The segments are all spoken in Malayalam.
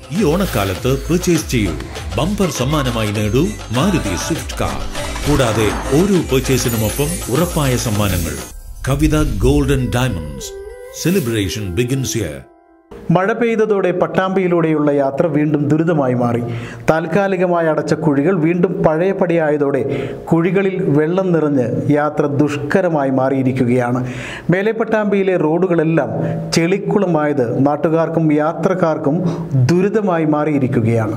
ഈ ഓണക്കാലത്ത് പർച്ചേസ് ചെയ്യൂ ബമ്പർ സമ്മാനമായി നേടൂ മാരുതി സ്വിഫ്റ്റ് കാർ കൂടാതെ ഓരോ പർച്ചേസിനുമൊപ്പം ഉറപ്പായ സമ്മാനങ്ങൾ Kavitha golden diamonds celebration begins here മഴ പെയ്തതോടെ പട്ടാമ്പിയിലൂടെയുള്ള യാത്ര വീണ്ടും ദുരിതമായി മാറി താൽക്കാലികമായി അടച്ച കുഴികൾ വീണ്ടും പഴയപടിയായതോടെ കുഴികളിൽ വെള്ളം നിറഞ്ഞ് യാത്ര ദുഷ്കരമായി മാറിയിരിക്കുകയാണ് മേലെ പട്ടാമ്പിയിലെ റോഡുകളെല്ലാം ചെളിക്കുളമായത് നാട്ടുകാർക്കും യാത്രക്കാർക്കും ദുരിതമായി മാറിയിരിക്കുകയാണ്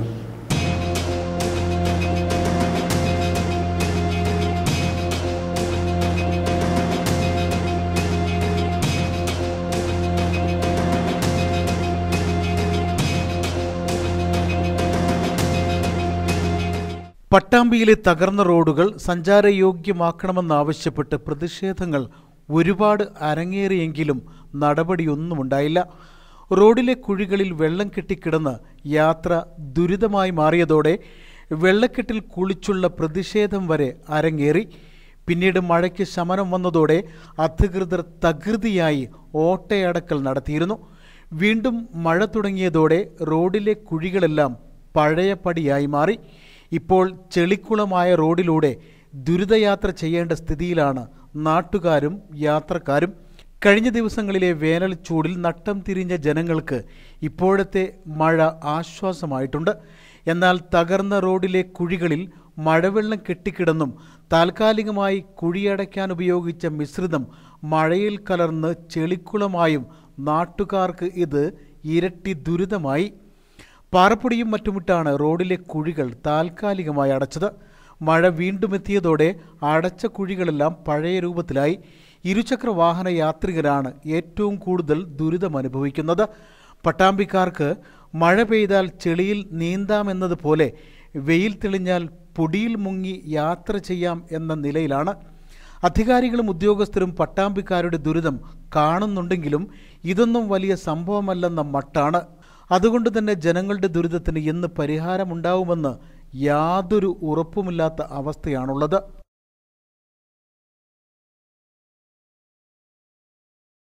പട്ടാമ്പിയിലെ തകർന്ന റോഡുകൾ സഞ്ചാരയോഗ്യമാക്കണമെന്നാവശ്യപ്പെട്ട് പ്രതിഷേധങ്ങൾ ഒരുപാട് അരങ്ങേറിയെങ്കിലും നടപടിയൊന്നും ഉണ്ടായില്ല റോഡിലെ കുഴികളിൽ വെള്ളം കെട്ടിക്കിടന്ന് യാത്ര ദുരിതമായി മാറിയതോടെ വെള്ളക്കെട്ടിൽ കുളിച്ചുള്ള പ്രതിഷേധം വരെ അരങ്ങേറി പിന്നീട് മഴയ്ക്ക് ശമനം വന്നതോടെ അധികൃതർ തകൃതിയായി ഓട്ടയടക്കൽ നടത്തിയിരുന്നു വീണ്ടും മഴ തുടങ്ങിയതോടെ റോഡിലെ കുഴികളെല്ലാം പഴയപടിയായി മാറി ഇപ്പോൾ ചെളിക്കുളമായ റോഡിലൂടെ ദുരിതയാത്ര ചെയ്യേണ്ട സ്ഥിതിയിലാണ് നാട്ടുകാരും യാത്രക്കാരും കഴിഞ്ഞ ദിവസങ്ങളിലെ വേനൽ ചൂടിൽ നട്ടം തിരിഞ്ഞ ജനങ്ങൾക്ക് ഇപ്പോഴത്തെ മഴ ആശ്വാസമായിട്ടുണ്ട് എന്നാൽ തകർന്ന റോഡിലെ കുഴികളിൽ മഴവെള്ളം കെട്ടിക്കിടന്നും താൽക്കാലികമായി കുഴിയടയ്ക്കാൻ ഉപയോഗിച്ച മിശ്രിതം മഴയിൽ കലർന്ന് ചെളിക്കുളമായും നാട്ടുകാർക്ക് ഇത് ഇരട്ടി ദുരിതമായി പാറപ്പൊടിയും മറ്റുമിട്ടാണ് റോഡിലെ കുഴികൾ താൽക്കാലികമായി അടച്ചത് മഴ വീണ്ടും എത്തിയതോടെ അടച്ച കുഴികളെല്ലാം പഴയ രൂപത്തിലായി ഇരുചക്ര വാഹന യാത്രികരാണ് ഏറ്റവും കൂടുതൽ ദുരിതം അനുഭവിക്കുന്നത് പട്ടാമ്പിക്കാർക്ക് മഴ പെയ്താൽ ചെളിയിൽ നീന്താമെന്നതുപോലെ വെയിൽ തെളിഞ്ഞാൽ പൊടിയിൽ മുങ്ങി യാത്ര ചെയ്യാം എന്ന നിലയിലാണ് അധികാരികളും ഉദ്യോഗസ്ഥരും പട്ടാമ്പിക്കാരുടെ ദുരിതം കാണുന്നുണ്ടെങ്കിലും ഇതൊന്നും വലിയ സംഭവമല്ലെന്ന മട്ടാണ് അതുകൊണ്ട് തന്നെ ജനങ്ങളുടെ ദുരിതത്തിന് എന്ന് പരിഹാരമുണ്ടാവുമെന്ന് യാതൊരു ഉറപ്പുമില്ലാത്ത അവസ്ഥയാണുള്ളത്